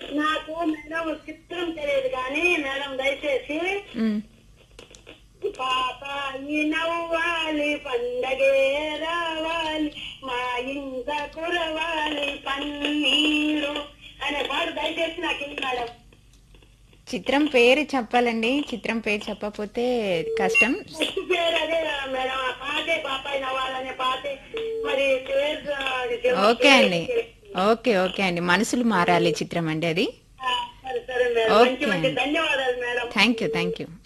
నాకు మేడం చిత్రం తెలియదు కానీ మేడం దయచేసి ఉమ్. పాప ఈ నవ్వాలి పండగే రావాలి మా ఇంత కురవాలి పన్నీరు అనే పాట దయచేసి నాకు ఇవ్వండి మేడం చిత్రం పేరు చెప్పాలండి చిత్రం పేరు చెప్పకపోతే కష్టం ఫస్ట్ పేరు అదే మేడం ఆ పాటే పాపాయి నవ్వాలనే పాటే మరి పేరు అది చెప్ప- ఓకే అండి ఓకే ఓకే అండి మనసులు మారాలి చిత్రం అండి అది ఆ, సరే సరే మేడం ఓకే మంచి మంచి అండి. ధన్యవాదాలు madam thank you thank you